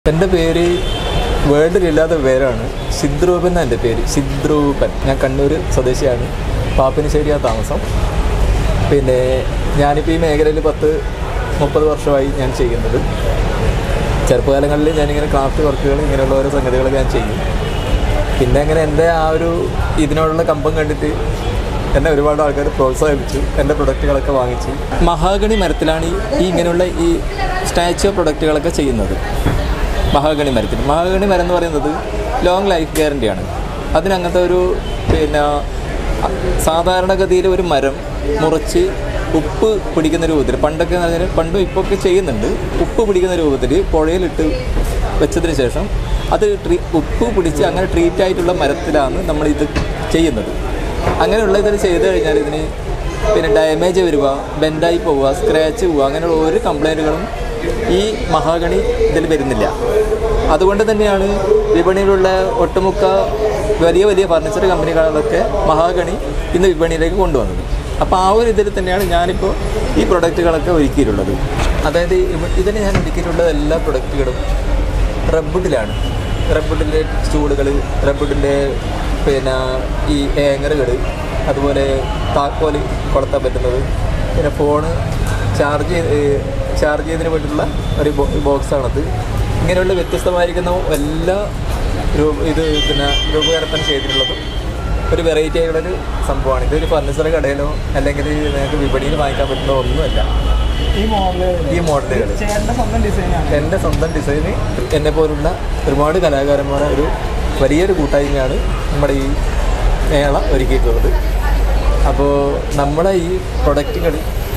എൻ്റെ പേര് വേൾഡിലില്ലാത്ത പേരാണ് സിദ്രൂപൻ എന്നാണ് എൻ്റെ പേര് സിദ്രൂപൻ ഞാൻ കണ്ണൂർ സ്വദേശിയാണ് പാപ്പിനിശ്ശേരിയാണ് താമസം പിന്നെ ഞാനിപ്പോൾ ഈ മേഖലയിൽ പത്ത് മുപ്പത് വർഷമായി ഞാൻ ചെയ്യുന്നത് ചെറുപ്പകാലങ്ങളിൽ ഞാനിങ്ങനെ ക്രാഫ്റ്റ് വർക്കുകൾ ഇങ്ങനെയുള്ള ഓരോ സംഗതികളൊക്കെ ഞാൻ ചെയ്യും പിന്നെ അങ്ങനെ എൻ്റെ ആ ഒരു ഇതിനോടുള്ള കമ്പം കണ്ടിട്ട് എന്നെ ഒരുപാട് ആൾക്കാർ പ്രോത്സാഹിപ്പിച്ചു എൻ്റെ പ്രൊഡക്റ്റുകളൊക്കെ വാങ്ങിച്ചു മഹാഗണി മരത്തിലാണ് ഈ ഈ ഇങ്ങനെയുള്ള ഈ സ്റ്റാച്യു പ്രൊഡക്റ്റുകളൊക്കെ ചെയ്യുന്നത് മഹാഗണി മരത്തിൽ മഹാഗണി മരം എന്ന് പറയുന്നത് ലോങ് ലൈഫ് ഗ്യാരണ്ടിയാണ് അതിനങ്ങനത്തെ ഒരു പിന്നെ അ- സാധാരണഗതിയിൽ ഒരു മരം മുറിച്ച് ഉപ്പ് പിടിക്കുന്ന രൂപത്തിൽ പണ്ടൊക്കെ എന്ന് പറഞ്ഞാൽ പണ്ടും ഇപ്പോൾ ഒക്കെ ചെയ്യുന്നുണ്ട് ഉപ്പ് പിടിക്കുന്ന രൂപത്തിൽ പുഴയിലിട്ട് വെച്ചതിന് ശേഷം അത് ട്രീ ഉപ്പ് പിടിച്ച് അങ്ങനെ ട്രീറ്റ് ആയിട്ടുള്ള മരത്തിലാണ് നമ്മളിത് ചെയ്യുന്നത് അങ്ങനെയുള്ള ഇതിൽ ചെയ്ത് കഴിഞ്ഞാൽ ഇതിന് പിന്നെ ഡാമേജ് വരിക ബെൻഡായി പോവുക സ്ക്രാച്ച് പോവുക അങ്ങനെയുള്ള ഒരു കംപ്ലൈൻറ്റുകളും ഈ മഹാഗണി ഇതിൽ വരുന്നില്ല അതുകൊണ്ട് തന്നെയാണ് വിപണിയിലുള്ള ഒട്ടുമുക്ക വലിയ വലിയ ഫർണിച്ചർ കമ്പനികളൊക്കെ മഹാഗണി ഇന്ന് വിപണിയിലേക്ക് കൊണ്ടുവന്നത് അപ്പോൾ ആ ഒരു ഇതിൽ തന്നെയാണ് ഞാനിപ്പോൾ ഈ പ്രൊഡക്റ്റുകളൊക്കെ ഒരുക്കിയിട്ടുള്ളത് അതായത് ഇവ- ഇതിന് ഞാൻ ഒരുക്കിയിട്ടുള്ള എല്ലാ പ്രൊഡക്റ്റുകളും റബ്ബുഡിലാണ് റബ്ബുഡിൻ്റെ സ്റ്റൂളുകൾ റബ്ബുഡിൻ്റെ പിന്നെ ഈ ഏങ്ങറുകൾ അതുപോലെ താക്കോൽ കൊളുത്താൻ പറ്റുന്നത് പിന്നെ ഫോണ് ചാർജ് ചെയ്ത് ചാർജ് ചെയ്തതിന് വേണ്ടിയിട്ടുള്ള ഒരു ബോ- ബോക്സാണത് ഇങ്ങനെയുള്ള വ്യത്യസ്തമായിരിക്കുന്ന എല്ലാ രൂപ ഇത് പിന്നെ രൂപകൽപ്പന ചെയ്തിട്ടുള്ളതും ഒരു വെറൈറ്റി ആയിട്ടുള്ളൊരു സംഭവമാണ് ഇതൊരു ഫർണിച്ചർ കടയിലോ അല്ലെങ്കിൽ നിങ്ങൾക്ക് വിപണിയിൽ വാങ്ങിക്കാൻ പറ്റുന്ന ഒന്നുമല്ല ഈ മോഡല് ഈ മോഡലുകൾ ചേട്ടന്റെ സ്വന്തം ഡിസൈനാണ് എൻ്റെ സ്വന്തം ഡിസൈന് എന്നെ പോലുള്ള ഒരുപാട് കലാകാരന്മാരെ ഒരു വലിയൊരു കൂട്ടായ്മയാണ് നമ്മുടെ ഈ മേള ഒരുക്കിയിട്ടുള്ളത് അപ്പോൾ നമ്മളെ ഈ പ്രൊഡക്റ്റുകൾ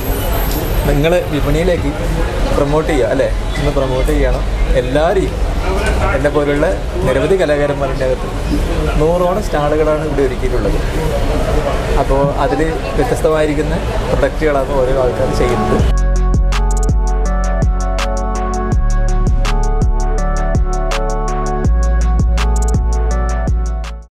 നിങ്ങൾ വിപണിയിലേക്ക് പ്രൊമോട്ട് ചെയ്യുക അല്ലേ ഒന്ന് പ്രൊമോട്ട് ചെയ്യണം എല്ലാവരെയും എന്നെ പോലുള്ള നിരവധി കലാകാരന്മാരുടെ അകത്ത് നൂറോളം സ്റ്റാളുകളാണ് ഇവിടെ ഒരുക്കിയിട്ടുള്ളത് അപ്പോൾ അതിൽ വ്യത്യസ്തമായിരിക്കുന്ന പ്രൊഡക്റ്റുകളാണ് ഓരോ ആൾക്കാർ ചെയ്യുന്നത്